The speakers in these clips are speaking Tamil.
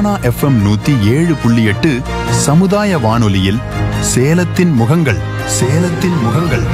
சோனா எஃப்எம் நூத்தி ஏழு புள்ளி எட்டு சமுதாய வானொலியில் சேலத்தின் முகங்கள் சேலத்தின் முகங்கள்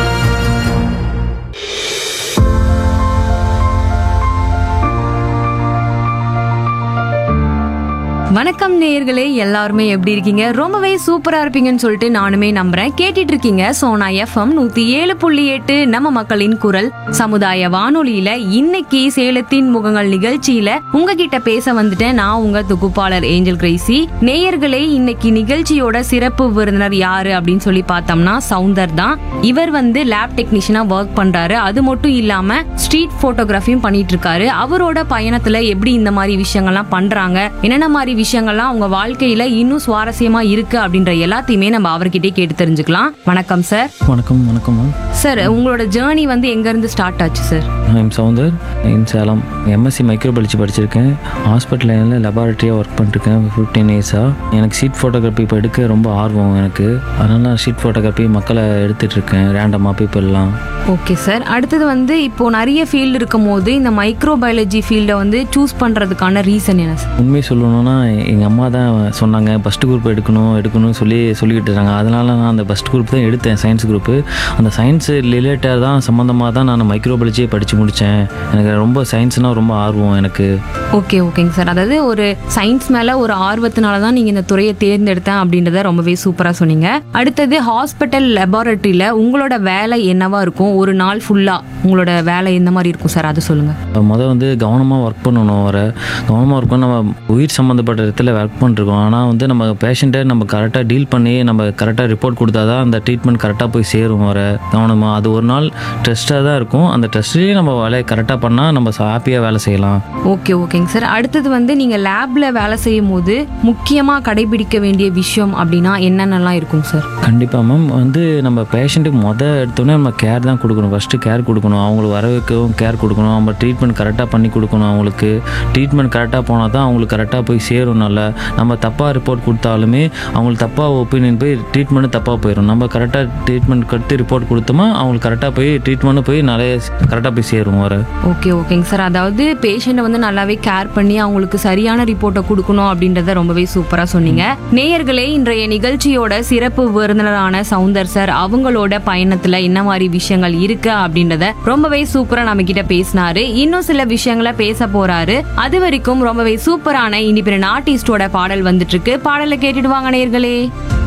வணக்கம் நேயர்களே எல்லாருமே எப்படி இருக்கீங்க ரொம்பவே சூப்பரா இருப்பீங்கன்னு சொல்லிட்டு நானுமே நம்புறேன் கேட்டுட்டு இருக்கீங்க சோனா எஃப்எம் நூத்தி ஏழு புள்ளி எட்டு நம்ம மக்களின் குரல் சமுதாய வானொலியில இன்னைக்கு சேலத்தின் முகங்கள் நிகழ்ச்சியில உங்ககிட்ட பேச வந்துட்டேன் நான் உங்க தொகுப்பாளர் ஏஞ்சல் கிரேசி நேயர்களே இன்னைக்கு நிகழ்ச்சியோட சிறப்பு விருந்தினர் யாரு அப்படின்னு சொல்லி பார்த்தோம்னா சவுந்தர் தான் இவர் வந்து லேப் டெக்னீஷியனா ஒர்க் பண்றாரு அது மட்டும் இல்லாம ஸ்ட்ரீட் போட்டோகிராஃபியும் பண்ணிட்டு இருக்காரு அவரோட பயணத்துல எப்படி இந்த மாதிரி விஷயங்கள்லாம் பண்றாங்க என்னென்ன மாதிரி விஷயங்கள்லாம் அவங்க வாழ்க்கையில இன்னும் சுவாரஸ்யமா இருக்கு அப்படின்ற எல்லாத்தையுமே நம்ம அவர்கிட்டயே கேட்டு தெரிஞ்சுக்கலாம் வணக்கம் சார் வணக்கம் வணக்கம் மேம் சார் உங்களோட ஜேர்னி வந்து எங்க இருந்து ஸ்டார்ட் ஆச்சு sir I'm Soundar in Salem MSc microbiology படிச்சிருக்கேன் ஹாஸ்பிட்டலில் லெபார்ட்டரியாக ஒர்க் பண்ணிருக்கேன் ஃபிஃப்டீன் இயர்ஸாக எனக்கு ஷீட் ஃபோட்டோகிராஃபி இப்போ எடுக்க ரொம்ப ஆர்வம் எனக்கு அதனால் நான் ஷீட் ஃபோட்டோகிராஃபி மக்களை எடுத்துட்டு இருக்கேன் ரேண்டமாக பீப்புளெலாம் ஓகே சார் அடுத்தது வந்து இப்போ நிறைய ஃபீல்டு இருக்கும் போது இந்த மைக்ரோ பயாலஜி ஃபீல்டை வந்து சூஸ் பண்றதுக்கான ரீசன் என்ன சார் உண்மை சொல்லணும்னா எங்கள் அம்மா தான் சொன்னாங்க ஃபஸ்ட் குரூப் எடுக்கணும் எடுக்கணும்னு சொல்லி சொல்லிக்கிட்டு இருக்காங்க அதனால நான் அந்த ஃபஸ்ட் குரூப் தான் எடுத்தேன் சயின்ஸ் குரூப்பு அந்த சயின்ஸ் ரிலேட்டட் தான் சம்மந்தமாக தான் நான் மைக்ரோபாலஜியை படித்து முடித்தேன் எனக்கு ரொம்ப சயின்ஸ்னால் ரொம்ப ஆர்வம் எனக்கு ஓகே ஓகேங்க சார் அதாவது ஒரு சயின்ஸ் மேல ஒரு ஆர்வத்தினால தான் நீங்க இந்த துறையை தேர்ந்தெடுத்தேன் அப்படின்றத ரொம்பவே சூப்பரா சொன்னீங்க அடுத்தது ஹாஸ்பிட்டல் லெபார்ட்டரியில உங்களோட வேலை என்னவா இருக்கும் ஒரு நாள் ஃபுல்லா உங்களோட வேலை எந்த மாதிரி இருக்கும் சார் அது சொல்லுங்க மொதல் வந்து கவனமாக ஒர்க் பண்ணணும் வர கவனமாக ஒர்க் பண்ண நம்ம உயிர் சம்மந்தப்பட்ட இடத்துல ஒர்க் பண்ணிருக்கோம் ஆனால் வந்து நம்ம பேஷண்ட்டை நம்ம கரெக்டாக டீல் பண்ணி நம்ம கரெக்டாக ரிப்போர்ட் கொடுத்தா தான் அந்த ட்ரீட்மெண்ட் கரெக்டாக போய் சேரும் வர கவனமாக அது ஒரு நாள் டெஸ்ட்டாக தான் இருக்கும் அந்த டெஸ்ட்லேயே நம்ம வேலையை கரெக்டாக பண்ணால் நம்ம ஹாப்பியாக வேலை செய்யலாம் ஓகே ஓகேங்க சார் அடுத்தது வந்து நீங்க லேப்ல வேலை செய்யும் போது முக்கியமா கடைபிடிக்க வேண்டிய விஷயம் அப்படின்னா என்னென்னலாம் இருக்கும் சார் கண்டிப்பாக மேம் வந்து நம்ம பேஷண்ட்டுக்கு மொதல் எடுத்தோடனே நம்ம கேர் தான் கொடுக்கணும் ஃபஸ்ட்டு கேர் கொடுக்கணும் அவங்களுக்கு வர வைக்கவும் கேர் கொடுக்கணும் நம்ம ட்ரீட்மெண்ட் கரெக்டாக பண்ணி கொடுக்கணும் அவங்களுக்கு ட்ரீட்மெண்ட் கரெக்டாக போனால் தான் அவங்களுக்கு கரெக்டாக போய் சேரும் நல்லா நம்ம தப்பாக ரிப்போர்ட் கொடுத்தாலுமே அவங்களுக்கு தப்பாக ஒப்பீனியன் போய் ட்ரீட்மெண்ட்டு தப்பாக போயிடும் நம்ம கரெக்டாக ட்ரீட்மெண்ட் கொடுத்து ரிப்போர்ட் கொடுத்தோமா அவங்களுக்கு கரெக்டாக போய் ட்ரீட்மெண்ட்டு போய் நிறைய கரெக்டாக போய் சேரும் வர ஓகே ஓகேங்க சார் அதாவது பேஷண்ட்டை வந்து நல்லாவே கேர் பண்ணி அவங்களுக்கு சரியான ரிப்போர்ட்டை கொடுக்கணும் அப்படின்றத ரொம்பவே சூப்பரா சொன்னீங்க நேயர்களே இன்றைய நிகழ்ச்சியோட சிறப்பு விருந்தினரான சவுந்தர் சார் அவங்களோட பயணத்துல என்ன மாதிரி விஷயங்கள் இருக்கு அப்படின்றத ரொம்பவே சூப்பரா நம்ம கிட்ட பேசினாரு இன்னும் சில விஷயங்களை பேச போறாரு அது வரைக்கும் ரொம்பவே சூப்பரான இண்டிபெண்ட் ஆர்டிஸ்டோட பாடல் வந்துட்டு இருக்கு பாடலை கேட்டுட்டு வாங்க நேயர்களே